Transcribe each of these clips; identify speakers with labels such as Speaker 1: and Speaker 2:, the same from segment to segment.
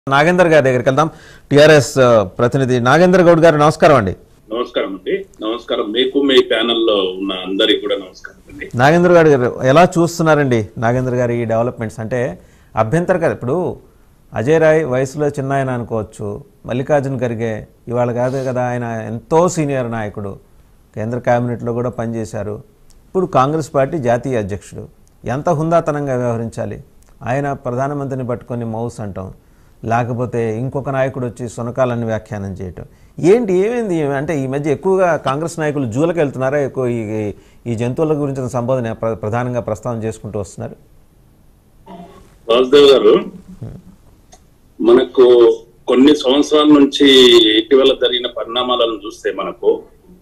Speaker 1: నాగేందర్ గారి దగ్గరికి వెళ్దాం టిఆర్ఎస్ ప్రతినిధి నాగేందర్ గౌడ్ గారు నమస్కారం అండి
Speaker 2: నమస్కారం అండి నమస్కారం మీకు మీ ప్యానెల్లో ఉన్న అందరికి కూడా నమస్కారం అండి
Speaker 1: నాగేంద్ర గారు గారు ఎలా చూస్తున్నారండి నాగేంద్ర గారి ఈ డెవలప్మెంట్స్ అంటే అభ్యంతరకరం ఇప్పుడు అజయ్ రాయ్ వయసులో చిన్న ఆయన అనుకోవచ్చు మల్లికార్జున్ ఖర్గే ఇవాళ కాదు కదా ఆయన ఎంతో సీనియర్ నాయకుడు కేంద్ర కేబినెట్లో కూడా పనిచేశారు ఇప్పుడు కాంగ్రెస్ పార్టీ జాతీయ అధ్యక్షుడు ఎంత హుందాతనంగా వ్యవహరించాలి ఆయన ప్రధానమంత్రిని పట్టుకొని మౌస్ అంటాం లేకపోతే ఇంకొక నాయకుడు వచ్చి సునకాలని వ్యాఖ్యానం చేయటం ఏంటి ఏమైంది అంటే ఈ మధ్య ఎక్కువగా కాంగ్రెస్ నాయకులు జూలకు వెళ్తున్నారా ఎక్కువ ఈ ఈ జంతువుల గురించిన సంబోధన ప్ర- ప్రధానంగా ప్రస్తావన చేసుకుంటూ వస్తున్నారు
Speaker 2: వాసుదేవ్ గారు మనకు కొన్ని సంవత్సరాల నుంచి ఇటీవల జరిగిన పరిణామాలను చూస్తే మనకు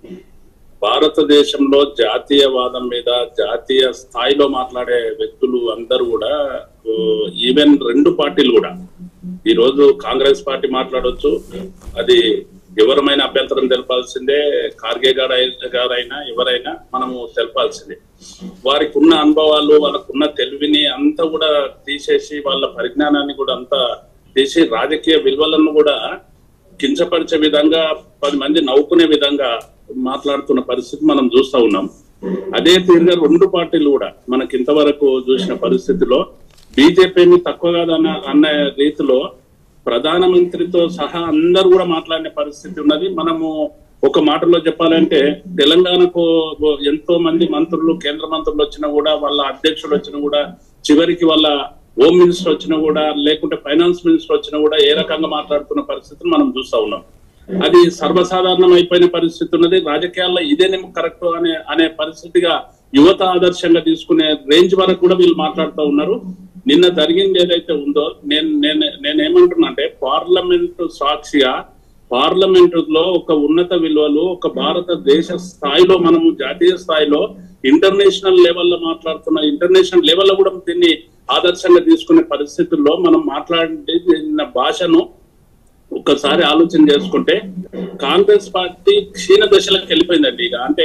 Speaker 2: భారతదేశంలో జాతీయవాదం మీద జాతీయ స్థాయిలో మాట్లాడే వ్యక్తులు అందరూ కూడా ఓ, ఈవెన్ రెండు పార్టీలు కూడా ఈ రోజు కాంగ్రెస్ పార్టీ మాట్లాడొచ్చు అది ఎవరమైనా అభ్యంతరం తెలపాల్సిందే ఖార్గే గారు గారైనా ఎవరైనా మనము తెలపాల్సిందే వారికి ఉన్న అనుభవాలు వాళ్ళకున్న తెలివిని అంతా కూడా తీసేసి వాళ్ళ పరిజ్ఞానాన్ని కూడా అంతా తీసి రాజకీయ విలువలను కూడా కించపరిచే విధంగా పది మంది నవ్వుకునే విధంగా మాట్లాడుతున్న పరిస్థితి మనం చూస్తా ఉన్నాం అదే తీరుగా రెండు పార్టీలు కూడా మనకి ఇంతవరకు చూసిన పరిస్థితిలో బీజేపీని తక్కువ కాదన్న అన్న రీతిలో ప్రధానమంత్రితో సహా అందరూ కూడా మాట్లాడిన పరిస్థితి ఉన్నది మనము ఒక మాటలో చెప్పాలంటే తెలంగాణకు ఎంతో మంది మంత్రులు కేంద్ర మంత్రులు వచ్చినా కూడా వాళ్ళ అధ్యక్షులు వచ్చినా కూడా చివరికి వాళ్ళ హోమ్ మినిస్టర్ వచ్చినా కూడా లేకుంటే ఫైనాన్స్ మినిస్టర్ వచ్చినా కూడా ఏ రకంగా మాట్లాడుతున్న పరిస్థితిని మనం చూస్తా ఉన్నాం అది సర్వసాధారణం అయిపోయిన పరిస్థితి ఉన్నది రాజకీయాల్లో ఇదేనేమో కరెక్ట్ అనే అనే పరిస్థితిగా యువత ఆదర్శంగా తీసుకునే రేంజ్ వరకు కూడా వీళ్ళు మాట్లాడుతూ ఉన్నారు నిన్న జరిగింది ఏదైతే ఉందో నేను నేను నేనేమంటున్నా అంటే పార్లమెంట్ సాక్షిగా పార్లమెంట్ లో ఒక ఉన్నత విలువలు ఒక భారతదేశ స్థాయిలో మనము జాతీయ స్థాయిలో ఇంటర్నేషనల్ లెవెల్లో మాట్లాడుతున్న ఇంటర్నేషనల్ లెవెల్లో కూడా దీన్ని ఆదర్శంగా తీసుకునే పరిస్థితుల్లో మనం మాట్లాడే భాషను ఒక్కసారి ఆలోచన చేసుకుంటే కాంగ్రెస్ పార్టీ క్షీణ దశలకు వెళ్ళిపోయిందండి ఇక అంటే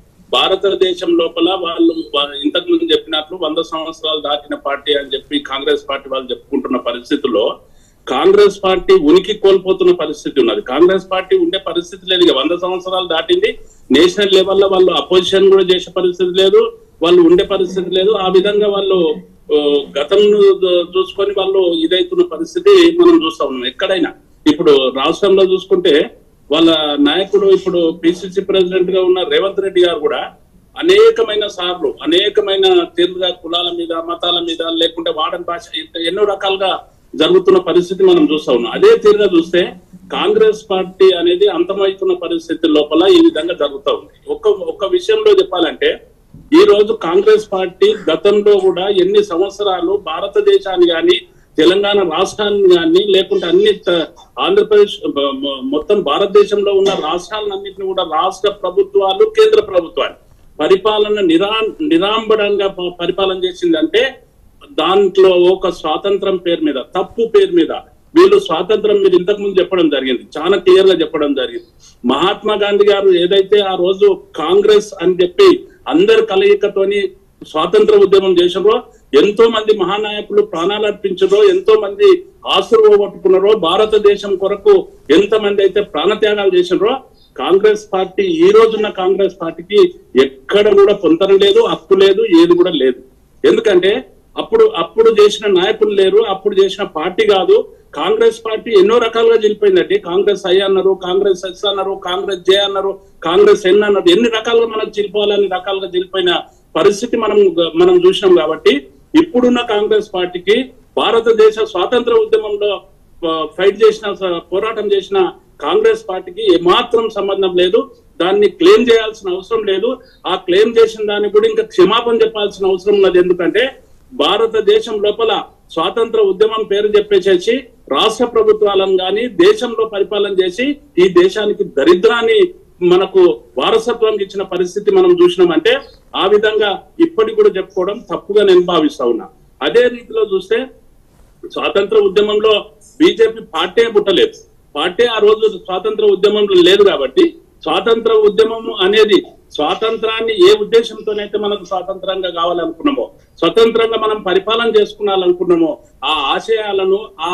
Speaker 2: భారతదేశం లోపల వాళ్ళు వా- ఇంతకు ముందు చెప్పినట్లు వంద సంవత్సరాలు దాటిన పార్టీ అని చెప్పి కాంగ్రెస్ పార్టీ వాళ్ళు చెప్పుకుంటున్న పరిస్థితుల్లో కాంగ్రెస్ పార్టీ ఉనికి కోల్పోతున్న పరిస్థితి ఉన్నది కాంగ్రెస్ పార్టీ ఉండే పరిస్థితి లేదు ఇక వంద సంవత్సరాలు దాటింది నేషనల్ లెవెల్లో వాళ్ళు అపోజిషన్ కూడా చేసే పరిస్థితి లేదు వాళ్ళు ఉండే పరిస్థితి లేదు ఆ విధంగా వాళ్ళు ఆ, గతంను చూసుకొని వాళ్ళు ఇదైతున్న పరిస్థితి మనం చూస్తా ఉన్నాం ఎక్కడైనా ఇప్పుడు రాష్ట్రంలో చూసుకుంటే వాళ్ళ నాయకుడు ఇప్పుడు పిసిసి ప్రెసిడెంట్ గా ఉన్న రేవంత్ రెడ్డి గారు కూడా అనేకమైన సార్లు అనేకమైన తీరుగా కులాల మీద మతాల మీద లేకుంటే వాడని భాష ఇట్లా ఎన్నో రకాలుగా జరుగుతున్న పరిస్థితి మనం చూస్తా ఉన్నాం అదే తీరుగా చూస్తే కాంగ్రెస్ పార్టీ అనేది అంతమవుతున్న పరిస్థితి లోపల ఈ విధంగా జరుగుతూ ఉంది ఒక్క ఒక్క విషయంలో చెప్పాలంటే ఈ రోజు కాంగ్రెస్ పార్టీ గతంలో కూడా ఎన్ని సంవత్సరాలు భారతదేశాన్ని గాని తెలంగాణ రాష్ట్రాన్ని కానీ లేకుంటే అన్ని త- ఆంధ్రప్రదేశ్ బ- మొ- మొత్తం భారతదేశంలో ఉన్న రాష్ట్రాలన్నింటినీ కూడా రాష్ట్ర ప్రభుత్వాలు కేంద్ర ప్రభుత్వాలు పరిపాలన నిరా నిరాంబడంగా ప- పరిపాలన చేసిందంటే దాంట్లో ఒక స్వాతంత్రం పేరు మీద తప్పు పేరు మీద వీళ్ళు స్వాతంత్రం మీరు ఇంతకు ముందు చెప్పడం జరిగింది చాలా క్లియర్ గా చెప్పడం జరిగింది మహాత్మా గాంధీ గారు ఏదైతే ఆ రోజు కాంగ్రెస్ అని చెప్పి అందరి కలయికతోని స్వాతంత్ర ఉద్యమం చేసినరో ఎంతో మంది మహానాయకులు ప్రాణాలు అర్పించారో ఎంతో మంది ఆస్తులు పోగొట్టుకున్నారో భారతదేశం కొరకు ఎంత మంది అయితే ప్రాణత్యాగాలు చేసినారో కాంగ్రెస్ పార్టీ ఈ రోజున్న కాంగ్రెస్ పార్టీకి ఎక్కడ కూడా పొంతన లేదు హక్కు లేదు ఏది కూడా లేదు ఎందుకంటే అప్పుడు అప్పుడు చేసిన నాయకులు లేరు అప్పుడు చేసిన పార్టీ కాదు కాంగ్రెస్ పార్టీ ఎన్నో రకాలుగా గెలిపోయిందండి కాంగ్రెస్ ఐ అన్నారు కాంగ్రెస్ ఎస్ అన్నారు కాంగ్రెస్ జే అన్నారు కాంగ్రెస్ ఎన్ అన్నారు ఎన్ని రకాలుగా మనం గెలిపోవాలని రకాలుగా గెలిపోయిన పరిస్థితి మనం మనం చూసినాం కాబట్టి ఇప్పుడున్న కాంగ్రెస్ పార్టీకి భారతదేశ స్వాతంత్ర ఉద్యమంలో ఆ, ఫైట్ చేసిన స- పోరాటం చేసిన కాంగ్రెస్ పార్టీకి ఏమాత్రం సంబంధం లేదు దాన్ని క్లెయిమ్ చేయాల్సిన అవసరం లేదు ఆ క్లెయిమ్ చేసిన దానికి కూడా ఇంకా క్షమాపణ చెప్పాల్సిన అవసరం ఉన్నది ఎందుకంటే భారతదేశం లోపల స్వాతంత్ర ఉద్యమం పేరు చెప్పేసేసి రాష్ట్ర ప్రభుత్వాలను గాని దేశంలో పరిపాలన చేసి ఈ దేశానికి దరిద్రాన్ని మనకు వారసత్వం ఇచ్చిన పరిస్థితి మనం చూసినామంటే ఆ విధంగా ఇప్పటికి కూడా చెప్పుకోవడం తప్పుగా నేను భావిస్తా ఉన్నా అదే రీతిలో చూస్తే స్వాతంత్ర ఉద్యమంలో బీజేపీ పార్టీ పుట్టలేదు పార్టీ ఆ రోజు స్వాతంత్ర ఉద్యమంలో లేదు కాబట్టి స్వాతంత్ర ఉద్యమం అనేది స్వాతంత్రాన్ని ఏ ఉద్దేశంతోనైతే మనకు స్వాతంత్రంగా కావాలనుకున్నామో స్వతంత్రంగా మనం పరిపాలన చేసుకున్నాలనుకున్నామో ఆ ఆశయాలను ఆ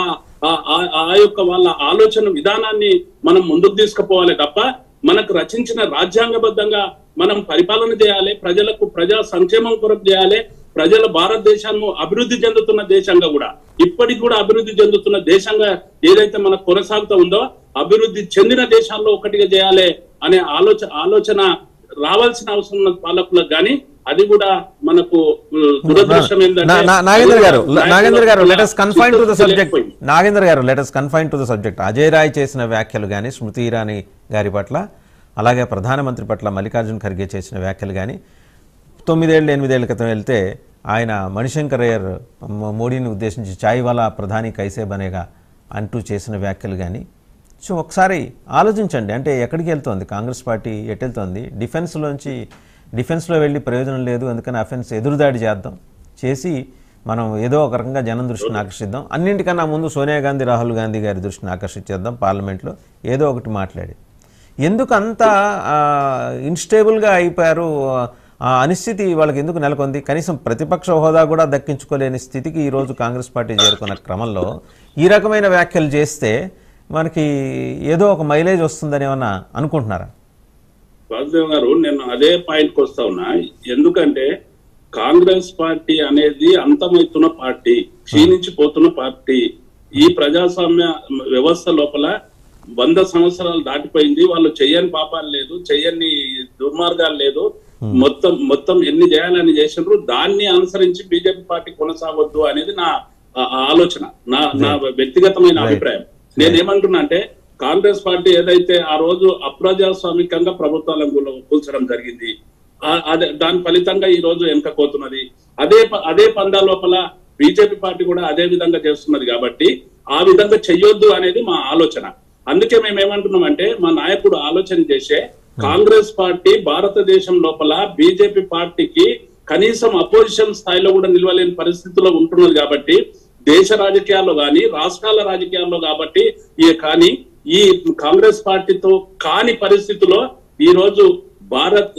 Speaker 2: ఆ- ఆ- ఆ యొక్క వాళ్ళ ఆలోచన విధానాన్ని మనం ముందుకు తీసుకుపోవాలి తప్ప మనకు రచించిన రాజ్యాంగబద్ధంగా మనం పరిపాలన చేయాలి ప్రజలకు ప్రజా సంక్షేమం కొరకు చేయాలి ప్రజల భారతదేశాన్ని అభివృద్ధి చెందుతున్న దేశంగా కూడా ఇప్పటికి కూడా అభివృద్ధి చెందుతున్న దేశంగా ఏదైతే మనకు కొనసాగుతూ ఉందో అభివృద్ధి చెందిన దేశాల్లో ఒకటిగా చేయాలి అనే ఆలోచన ఆలోచన రావాల్సిన అవసరం ఉన్న పాలకులకు కానీ అది కూడా మనకు ఉ, దురదృష్టం ఏంటంటే
Speaker 1: నా- నా- నాగేంద్ర గారు
Speaker 2: నాయకుల
Speaker 1: నాగేంద్ర గారు
Speaker 2: వల్ల
Speaker 1: లెటస్ కన్ఫైన్ టు ద
Speaker 2: చిత్తశుద్ధి
Speaker 1: సబ్జెక్ట్
Speaker 2: లేకపోయింది.
Speaker 1: Nagendra garu let us confine to the subject Ajay Rai చేసిన వ్యాఖ్యలు కానీ స్మృతి ఇరానీ గారి పట్ల అలాగే ప్రధానమంత్రి పట్ల మల్లికార్జున్ ఖర్గే చేసిన వ్యాఖ్యలు కానీ తొమ్మిదేళ్ళు ఎనిమిదేళ్ల క్రితం వెళ్తే ఆయన మణిశంకర్ అయ్యర్ మో- మోడీని ఉద్దేశించి చాయ్ వాలా ప్రధాని కైసే బనేగా అంటూ చేసిన వ్యాఖ్యలు కానీ సో ఒకసారి ఆలోచించండి అంటే ఎక్కడికి వెళ్తోంది కాంగ్రెస్ పార్టీ ఎటు వెళ్తోంది డిఫెన్స్లోంచి డిఫెన్స్లో వెళ్ళి ప్రయోజనం లేదు అందుకని అఫెన్స్ ఎదురుదాడి చేద్దాం చేసి మనం ఏదో ఒక రకంగా జనం దృష్టిని ఆకర్షిద్దాం అన్నింటికన్నా ముందు సోనియా గాంధీ రాహుల్ గాంధీ గారి దృష్టిని ఆకర్షించేద్దాం పార్లమెంట్లో ఏదో ఒకటి మాట్లాడి ఎందుకు అంత ఇన్స్టేబుల్గా అయిపోయారు ఆ అనిశ్చితి వాళ్ళకి ఎందుకు నెలకొంది కనీసం ప్రతిపక్ష హోదా కూడా దక్కించుకోలేని స్థితికి ఈరోజు కాంగ్రెస్ పార్టీ చేరుకున్న క్రమంలో ఈ రకమైన వ్యాఖ్యలు చేస్తే మనకి ఏదో ఒక మైలేజ్ వస్తుందని ఏమన్నా అనుకుంటున్నారా
Speaker 2: వాసుదేవ్ గారు నేను అదే పాయింట్ కి వస్తా ఉన్నా ఎందుకంటే కాంగ్రెస్ పార్టీ అనేది అంతమవుతున్న పార్టీ క్షీణించిపోతున్న పార్టీ ఈ ప్రజాస్వామ్య వ్యవస్థ లోపల వంద సంవత్సరాలు దాటిపోయింది వాళ్ళు చెయ్యని పాపాలు లేదు చెయ్యని దుర్మార్గాలు లేదు మొత్తం మొత్తం ఎన్ని చేయాలని చేసినారు దాన్ని అనుసరించి బీజేపీ పార్టీ కొనసాగొద్దు అనేది నా ఆ- ఆ ఆలోచన నా నా వ్యక్తిగతమైన అభిప్రాయం నేనేమంటున్నా అంటే కాంగ్రెస్ పార్టీ ఏదైతే ఆ రోజు అప్రజాస్వామికంగా ప్రభుత్వాలను కూల- కూల్చడం జరిగింది ఆ- అదే దాని ఫలితంగా ఈ రోజు వెనకపోతున్నది అదే ప- అదే పందా లోపల బీజేపీ పార్టీ కూడా అదే విధంగా చేస్తున్నది కాబట్టి ఆ విధంగా చెయ్యొద్దు అనేది మా ఆలోచన అందుకే మేము ఏమంటున్నామంటే మా నాయకుడు ఆలోచన చేసే కాంగ్రెస్ పార్టీ భారతదేశం లోపల బీజేపీ పార్టీకి కనీసం అపోజిషన్ స్థాయిలో కూడా నిలవలేని పరిస్థితిలో ఉంటున్నది కాబట్టి దేశ రాజకీయాల్లో గాని రాష్ట్రాల రాజకీయాల్లో కాబట్టి ఈ కానీ ఈ కాంగ్రెస్ పార్టీతో కాని పరిస్థితిలో ఈ రోజు భారత్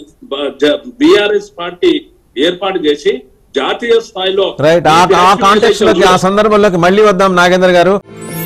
Speaker 2: బిఆర్ఎస్ పార్టీ ఏర్పాటు చేసి జాతీయ స్థాయిలో
Speaker 1: రైట్ ఆ కాంటెక్స్ట్ లోకి ఆ సందర్భంలోకి మళ్ళీ వద్దాం నాగేంద్ర గారు